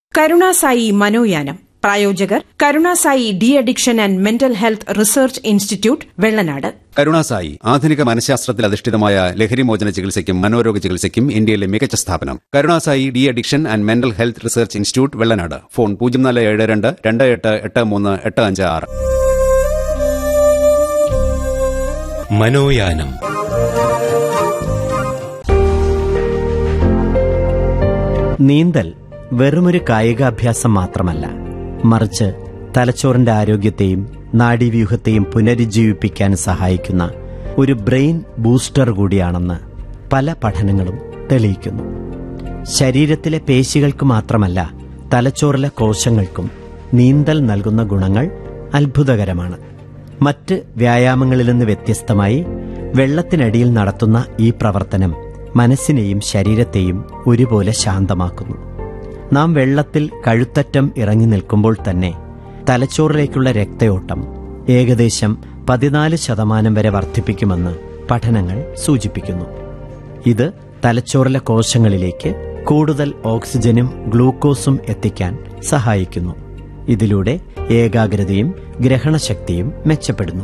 കരുണാസായി മനോയാനം പ്രായോജകർ Karunasai de addiction and mental health research institute Vellanad Karunasai ആധുനിക മനഃശാസ്ത്രത്തിൽ അധിഷ്ഠിതമായ ലഹരിമോചന ചികിത്സയ്ക്കും മനോരോഗ ചികിത്സയ്ക്കും ഇന്ത്യയിലെ മികച്ച സ്ഥാപനം Karunasai de addiction and mental health research institute Vellanad phone പൂജ്യം നാല് ഏഴ് രണ്ട് രണ്ട് എട്ട് എട്ട് മൂന്ന് എട്ട് അഞ്ച് ആറ് മനോയാനം നീന്തൽ വെറുമൊരു കായികാഭ്യാസം മാത്രമല്ല മറിച്ച് തലച്ചോറിന്റെ ആരോഗ്യത്തെയും നാഡീവ്യൂഹത്തെയും പുനരുജ്ജീവിപ്പിക്കാൻ സഹായിക്കുന്ന ഒരു ബ്രെയിൻ ബൂസ്റ്റർ കൂടിയാണെന്ന് പല പഠനങ്ങളും തെളിയിക്കുന്നു ശരീരത്തിലെ പേശികൾക്ക് മാത്രമല്ല തലച്ചോറിലെ കോശങ്ങൾക്കും നീന്തൽ നൽകുന്ന ഗുണങ്ങൾ അത്ഭുതകരമാണ് മറ്റ് വ്യായാമങ്ങളിൽ നിന്ന് വ്യത്യസ്തമായി വെള്ളത്തിനടിയിൽ നടത്തുന്ന ഈ പ്രവർത്തനം മനസ്സിനെയും ശരീരത്തെയും ഒരുപോലെ ശാന്തമാക്കുന്നു നാം വെള്ളത്തിൽ കഴുത്തറ്റം ഇറങ്ങി നിൽക്കുമ്പോൾ തന്നെ തലച്ചോറിലേക്കുള്ള രക്തയോട്ടം ഏകദേശം പതിനാല് ശതമാനം വരെ വർദ്ധിപ്പിക്കുമെന്ന് പഠനങ്ങൾ സൂചിപ്പിക്കുന്നു ഇത് തലച്ചോറിലെ കോശങ്ങളിലേക്ക് കൂടുതൽ ഓക്സിജനും ഗ്ലൂക്കോസും എത്തിക്കാൻ സഹായിക്കുന്നു ഇതിലൂടെ ഏകാഗ്രതയും ഗ്രഹണശക്തിയും മെച്ചപ്പെടുന്നു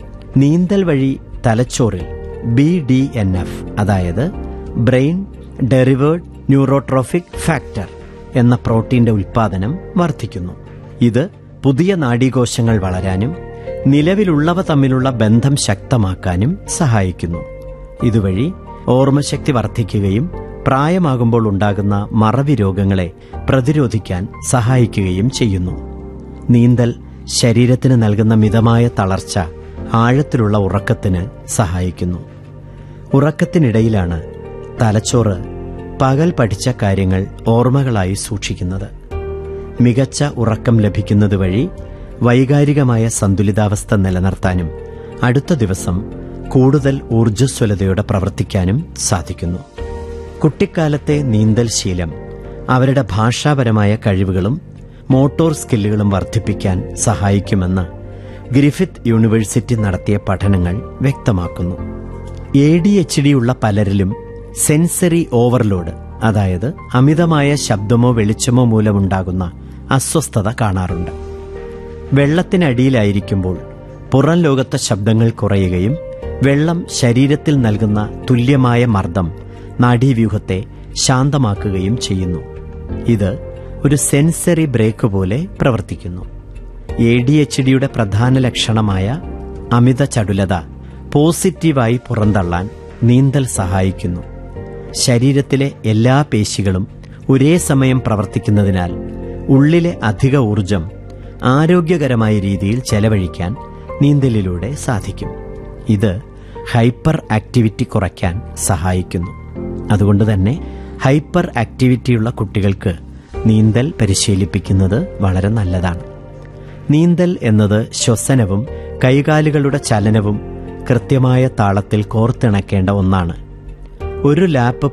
നീന്തൽ വഴി തലച്ചോറിൽ ബി ഡി എൻ എഫ് അതായത് ബ്രെയിൻ ഡെറിവേർഡ് ന്യൂറോട്രോഫിക് ഫാക്ടർ എന്ന പ്രോട്ടീന്റെ ഉൽപ്പാദനം വർദ്ധിക്കുന്നു ഇത് പുതിയ നാഡീകോശങ്ങൾ വളരാനും നിലവിലുള്ളവ തമ്മിലുള്ള ബന്ധം ശക്തമാക്കാനും സഹായിക്കുന്നു ഇതുവഴി ഓർമ്മശക്തി വർദ്ധിക്കുകയും പ്രായമാകുമ്പോൾ ഉണ്ടാകുന്ന മറവി രോഗങ്ങളെ പ്രതിരോധിക്കാൻ സഹായിക്കുകയും ചെയ്യുന്നു നീന്തൽ ശരീരത്തിന് നൽകുന്ന മിതമായ തളർച്ച ആഴത്തിലുള്ള ഉറക്കത്തിന് സഹായിക്കുന്നു ഉറക്കത്തിനിടയിലാണ് തലച്ചോറ് പകൽ പഠിച്ച കാര്യങ്ങൾ ഓർമ്മകളായി സൂക്ഷിക്കുന്നത് മികച്ച ഉറക്കം ലഭിക്കുന്നത് വഴി വൈകാരികമായ സന്തുലിതാവസ്ഥ നിലനിർത്താനും അടുത്ത ദിവസം കൂടുതൽ ഊർജ്ജസ്വലതയോടെ പ്രവർത്തിക്കാനും സാധിക്കുന്നു കുട്ടിക്കാലത്തെ നീന്തൽ ശീലം അവരുടെ ഭാഷാപരമായ കഴിവുകളും മോട്ടോർ സ്കില്ലുകളും വർദ്ധിപ്പിക്കാൻ സഹായിക്കുമെന്ന് ഗ്രിഫിത്ത് യൂണിവേഴ്സിറ്റി നടത്തിയ പഠനങ്ങൾ വ്യക്തമാക്കുന്നു എ ഡി എച്ച് ഡി ഉള്ള പലരിലും സെൻസറി ഓവർലോഡ് അതായത് അമിതമായ ശബ്ദമോ വെളിച്ചമോ മൂലമുണ്ടാകുന്ന അസ്വസ്ഥത കാണാറുണ്ട് വെള്ളത്തിനടിയിലായിരിക്കുമ്പോൾ പുറം ലോകത്തെ ശബ്ദങ്ങൾ കുറയുകയും വെള്ളം ശരീരത്തിൽ നൽകുന്ന തുല്യമായ മർദ്ദം നാഡീവ്യൂഹത്തെ ശാന്തമാക്കുകയും ചെയ്യുന്നു ഇത് ഒരു സെൻസറി ബ്രേക്ക് പോലെ പ്രവർത്തിക്കുന്നു എ ഡി എച്ച് ഡിയുടെ പ്രധാന ലക്ഷണമായ അമിത ചടുലത പോസിറ്റീവായി പുറന്തള്ളാൻ നീന്തൽ സഹായിക്കുന്നു ശരീരത്തിലെ എല്ലാ പേശികളും ഒരേ സമയം പ്രവർത്തിക്കുന്നതിനാൽ ഉള്ളിലെ അധിക ഊർജം ആരോഗ്യകരമായ രീതിയിൽ ചെലവഴിക്കാൻ നീന്തലിലൂടെ സാധിക്കും ഇത് ഹൈപ്പർ ആക്ടിവിറ്റി കുറയ്ക്കാൻ സഹായിക്കുന്നു അതുകൊണ്ട് തന്നെ ഹൈപ്പർ ആക്ടിവിറ്റിയുള്ള കുട്ടികൾക്ക് നീന്തൽ പരിശീലിപ്പിക്കുന്നത് വളരെ നല്ലതാണ് നീന്തൽ എന്നത് ശ്വസനവും കൈകാലുകളുടെ ചലനവും കൃത്യമായ താളത്തിൽ കോർത്തിണക്കേണ്ട ഒന്നാണ് ഒരു ലാപ്പ്